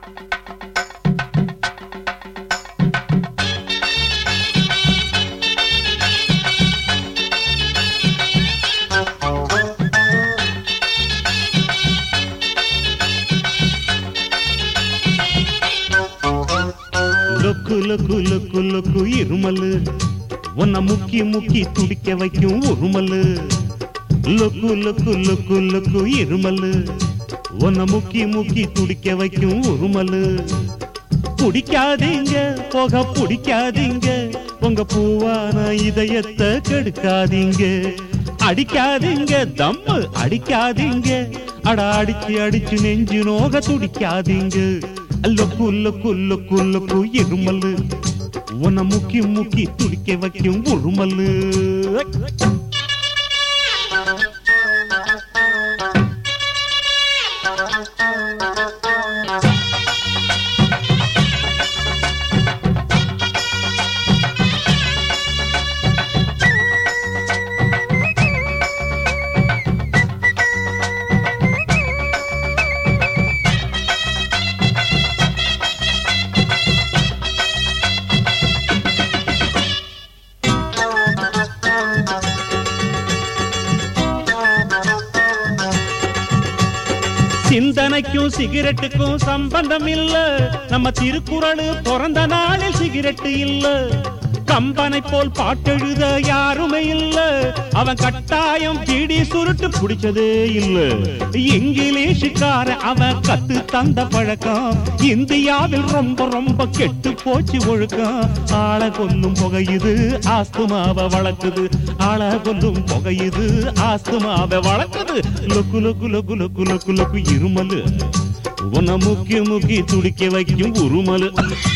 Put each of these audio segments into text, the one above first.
லொக்கு லொக்கு லொக்கு லொக்கு இருமலு உன்னை முக்கி முக்கி துடிக்க வைக்கும் உருமலு லொக்கு லொக்கு லொக்கு லொக்கு இருமலு உன்னை முக்கி முக்கி துடிக்க வைக்கும் உருமலு பிடிக்காதீங்க போக பிடிக்காதீங்க உங்க பூவான இதயத்தை கெடுக்காதீங்க அடிக்காதீங்க தம்மு அடிக்காதீங்க அட அடிச்சு அடிச்சு நெஞ்சு நோக துடிக்காதீங்க லொக்கு லொக்கு லொக்கு லொக்கு இருமல்லு உன்னை முக்கி முக்கி துடிக்க வைக்கும் உருமல்லு சிந்தனைக்கும் சிகரெட்டுக்கும் சம்பந்தம் இல்ல நம்ம திருக்குறள் பிறந்த நாளில் சிகரெட்டு இல்ல கம்பனை போல் பாட்டெழுத யாருமே இல்ல அவன் கட்டாயம் பீடி சுருட்டு பிடிச்சதே இல்ல இங்கிலீஷுக்கார அவன் கத்து தந்த பழக்கம் இந்தியாவில் ரொம்ப ரொம்ப கெட்டு போச்சு ஒழுக்கம் ஆள கொல்லும் புகையுது ஆஸ்துமாவை வளர்க்குது ஆள கொல்லும் புகையுது ஆஸ்துமாவை வளர்க்குது லொக்கு லொக்கு லொக்கு லொக்கு லொக்கு லொக்கு இருமலு உன்னை முக்கி முக்கி துடிக்க வைக்கும் உருமலு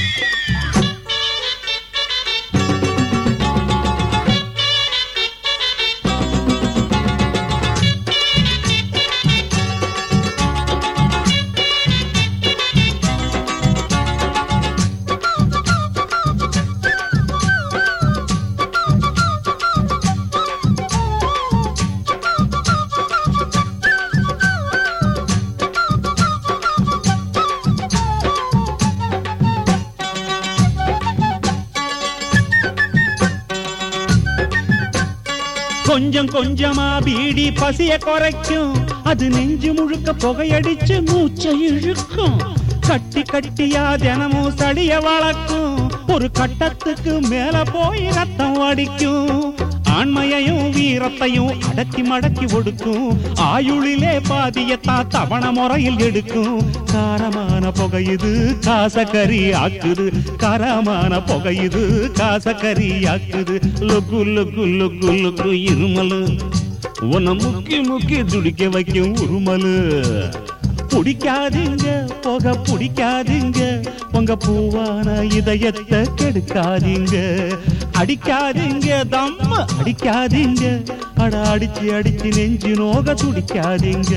கொஞ்சம் கொஞ்சமா பீடி பசிய குறைக்கும் அது நெஞ்சு முழுக்க புகையடிச்சு மூச்சை இழுக்கும் கட்டி கட்டியா தினமும் சடிய வளர்க்கும் ஒரு கட்டத்துக்கு மேல போய் ரத்தம் அடிக்கும் ஆண்மையையும் வீரத்தையும் அடக்கி மடக்கி ஒடுக்கும் ஆயுளிலே பாதியத்தான் தவண முறையில் எடுக்கும் காரமான புகையுது காசக்கறி ஆக்குது காரமான புகையுது காசக்கறி ஆக்குது லொக்கு லொக்கு லொக்கு லொக்கு இருமலு உன்னை முக்கி முக்கி துடிக்க வைக்கும் உருமலு பிடிக்காதீங்க போக பிடிக்காதீங்க உங்க பூவான இதயத்தை கெடுக்காதீங்க அடிக்காதீங்க தம்ம அடிக்காதீங்க அட அடிச்சு அடிச்சு நெஞ்சு நோக துடிக்காதீங்க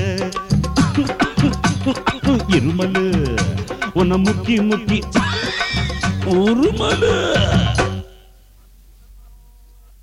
இருமலு உன்னை முக்கி முக்கி உருமலு